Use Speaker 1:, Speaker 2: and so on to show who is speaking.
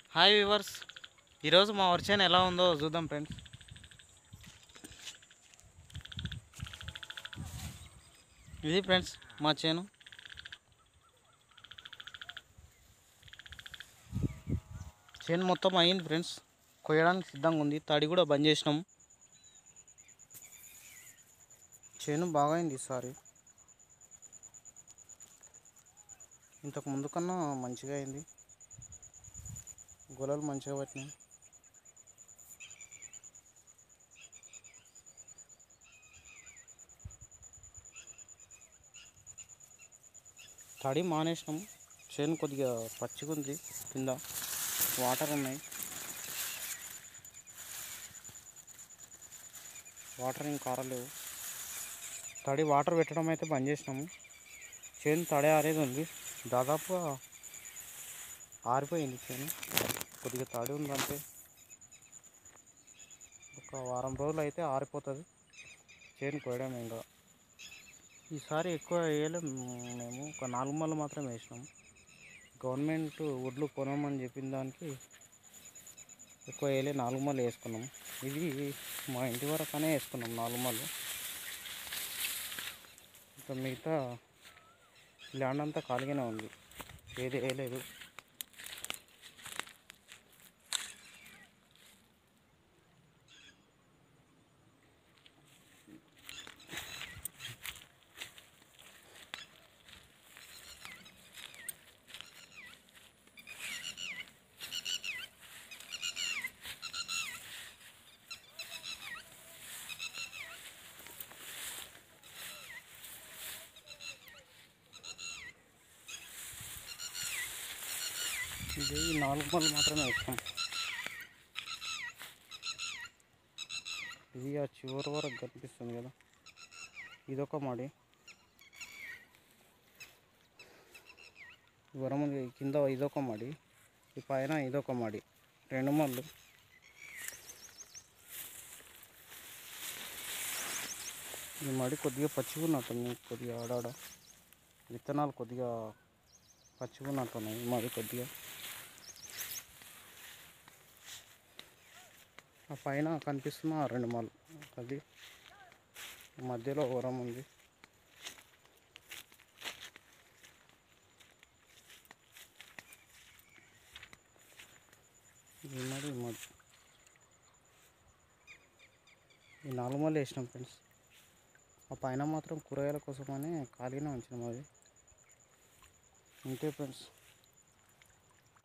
Speaker 1: hi viewers ఈరోజు మా వర్షం ఎలా ఉందో చూద్దాం ఫ్రెండ్స్ ఇది ఫ్రెండ్స్ మా చేను చేను మొత్తం అయింది ఫ్రెండ్స్ కొయ్యడానికి సిద్ధంగా ఉంది తడి కూడా బంద్ చేసినాం చేను బాగా అయింది ఈసారి ఇంతకు ముందు కన్నా మంచిగా అయింది గొలలు మంచిగా పట్టినాయి తడి మానేసినాం చేను కొద్దిగా పచ్చిగా ఉంది కింద వాటర్ ఉన్నాయి వాటర్ ఇంకా కారలేవు తడి వాటర్ పెట్టడం అయితే బంద్ చేసినాము చేను తడి ఆరేది ఉంది దాదాపుగా ఆరిపోయింది చేను కొద్దిగా తడి ఉందంటే ఒక వారం రోజులు అయితే ఆరిపోతుంది చేను కోయడం ఇంకా ఈసారి ఎక్కువ వేయలేం మేము ఒక నాలుగు మళ్ళీ మాత్రం వేసినాం గవర్నమెంట్ ఒడ్లు కొనమని చెప్పిన దానికి ఎక్కువ వేయలే నాలుగు మళ్ళీ వేసుకున్నాం ఇది మా ఇంటి వరకనే వేసుకున్నాం నాలుగు మళ్ళీ ఇంకా మిగతా ల్యాండ్ అంతా ఖాళీగానే ఉంది ఏది వేయలేదు ఇది ఈ నాలుగు మళ్ళీ మాత్రమే వేస్తాం ఇది ఆ చివరి వరకు కనిపిస్తుంది కదా ఇదొక మడి వరముంది కింద ఇదొక మడి ఈ పైన ఇదొక మడి రెండు మళ్ళు ఈ మడి కొద్దిగా పచ్చిగా ఉన్నట్టుంది కొద్దిగా ఆడాడ విత్తనాలు కొద్దిగా పచ్చిగా ఉన్నట్టున్నాయి ఈ మడి కొద్దిగా ఆ పైన కనిపిస్తున్న ఆ రెండు మాలు అది మధ్యలో వరం ఉంది ఈ మరి ఈ మరి ఈ నాలుగు మళ్ళీ వేసినాం ఫ్రెండ్స్ ఆ పైన మాత్రం కూరగాయల కోసమని ఖాళీనే ఉంచినాం అది అంతే ఫ్రెండ్స్